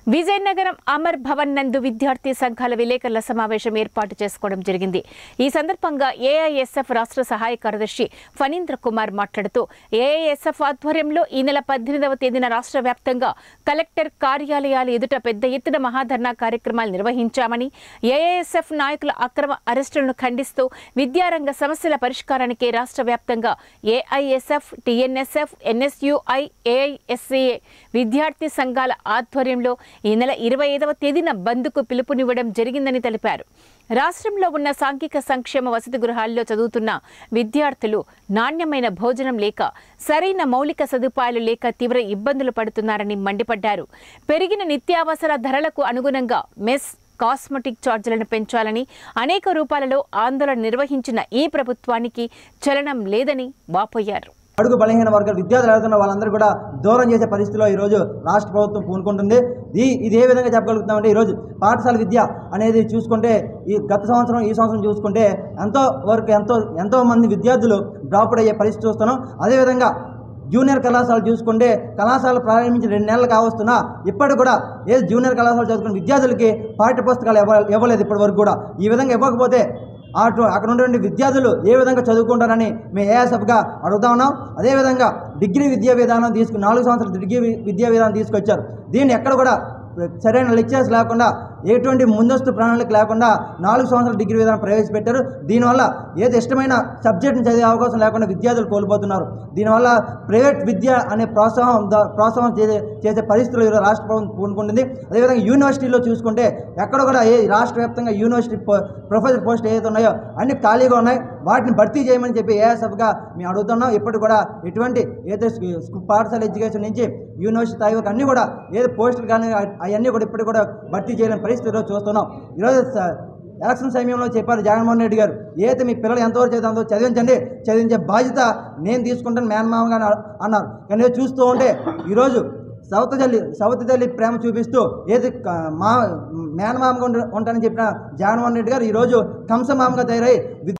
విజయనగరం అమర్ భవన్ నందు విద్యార్థి సంఘాల విలేకరుల సమావేశం ఏర్పాటు చేసుకోవడం జరిగింది ఈ సందర్భంగా ఏఐఎస్ఎఫ్ రాష్ట్ర సహాయ కార్యదర్శి ఫణీంద్ర కుమార్ మాట్లాడుతూ ఏఐఎస్ఎఫ్ ఆధ్వర్యంలో ఈ నెల పద్దెనిమిదవ తేదీన రాష్ట్ర వ్యాప్తంగా కలెక్టర్ కార్యాలయాల ఎదుట పెద్ద ఎత్తున మహాధర్నా కార్యక్రమాలు నిర్వహించామని ఏఐఎస్ఎఫ్ నాయకుల అక్రమ అరెస్టులను ఖండిస్తూ విద్యారంగ సమస్యల పరిష్కారానికి రాష్ట్ర వ్యాప్తంగా ఏఐఎస్ఎఫ్ టీఎన్ఎస్ఎఫ్ ఎన్ఎస్యుఐ ఏఐఎస్సీఏ విద్యార్థి సంఘాల ఆధ్వర్యంలో ఈ నెల ఇరవై ఐదవ తేదీన బంద్కు పిలుపునివ్వడం జరిగిందని తెలిపారు రాష్ట్రంలో ఉన్న సాంఘిక సంక్షేమ వసతి గృహాల్లో చదువుతున్న విద్యార్థులు నాణ్యమైన భోజనం లేక సరైన మౌలిక సదుపాయాలు లేక తీవ్ర ఇబ్బందులు పడుతున్నారని మండిపడ్డారు పెరిగిన నిత్యావసర ధరలకు అనుగుణంగా మెస్ కాస్మెటిక్ ఛార్జీలను పెంచాలని అనేక రూపాలలో ఆందోళన నిర్వహించిన ఈ ప్రభుత్వానికి చలనం లేదని వాపోయారు అడుగు బలహీన వర్గాల విద్యార్థులు వెళ్తున్న వాళ్ళందరూ కూడా దూరం చేసే పరిస్థితిలో ఈరోజు రాష్ట్ర ప్రభుత్వం పూనుకుంటుంది ఈ ఇది ఏ విధంగా చెప్పగలుగుతామంటే ఈరోజు పాఠశాల విద్య అనేది చూసుకుంటే ఈ గత సంవత్సరం ఈ సంవత్సరం చూసుకుంటే ఎంతో వరకు ఎంతో ఎంతో మంది విద్యార్థులు డ్రాప్డ్ అయ్యే పరిస్థితి చూస్తున్నాం అదేవిధంగా జూనియర్ కళాశాల చూసుకుంటే కళాశాల ప్రారంభించి రెండు నెలలు కావస్తున్నా ఇప్పటికి కూడా ఏ జూనియర్ కళాశాల చదువుకున్న విద్యార్థులకి పాఠ్య పుస్తకాలు ఇవ్వ ఇవ్వలేదు ఇప్పటి వరకు కూడా ఈ విధంగా ఇవ్వకపోతే అటు అక్కడ ఉన్నటువంటి విద్యార్థులు ఏ విధంగా చదువుకుంటారని మేము ఏఎస్ఎఫ్గా అడుగుతా ఉన్నాం అదేవిధంగా డిగ్రీ విద్యా విధానం తీసుకుని నాలుగు సంవత్సరాల డిగ్రీ వి- విద్యా విధానం తీసుకొచ్చారు దీన్ని ఎక్కడ కూడా సరైన లెక్చర్స్ లేకుండా ఎటువంటి ముందస్తు ప్రణాళిక లేకుండా నాలుగు సంవత్సరాల డిగ్రీ విధానం ప్రవేశపెట్టారు దీనివల్ల ఏది ఇష్టమైన సబ్జెక్ట్ని చదివే అవకాశం లేకుండా విద్యార్థులు కోల్పోతున్నారు దీనివల్ల ప్రైవేట్ విద్య అనే ప్రోత్సాహం ద- ప్రోత్సాహం చేసే చేసే పరిస్థితులు ఈరోజు రాష్ట్ర ప్రభుత్వం పూనుకుంటుంది అదేవిధంగా యూనివర్సిటీలో చూసుకుంటే ఎక్కడ కూడా ఏ రాష్ట్ర వ్యాప్తంగా యూనివర్సిటీ పో- ప్రొఫెసర్ పోస్ట్ ఏదైతే ఉన్నాయో అన్ని ఖాళీగా ఉన్నాయి వాటిని భర్తీ చేయమని చెప్పి ఏఎస్ఎఫ్గా మేము అడుగుతున్నాం ఇప్పటికి కూడా ఎటువంటి ఏదైతే స్కూ- స్కూ- పాఠశాల ఎడ్యుకేషన్ నుంచి యూనివర్సిటీ స్థాయి వరకు అన్నీ కూడా ఏదో పోస్టులు కానీ అవన్నీ కూడా ఇప్పటికి కూడా భర్తీ చేయలేని పరిస్థితి ఈరోజు చూస్తున్నాం ఈరోజు స- ఎలక్షన్ సమయంలో చెప్పారు జగన్మోహన్ రెడ్డి గారు ఏదైతే మీ పిల్లలు ఎంతవరకు చదివితే అంతవరకు చదివించండి చదివించే బాధ్యత నేను తీసుకుంటాను మేనమామ గారు అన్నారు కానీ ఈరోజు చూస్తూ ఉంటే ఈరోజు సౌత్ తల్లి సౌత్ తల్లి ప్రేమ చూపిస్తూ ఏది క- మా మేనమామగా ఉంట- ఉంటానని చెప్పిన జగన్మోహన్ రెడ్డి గారు ఈరోజు కంసమామగా తయారై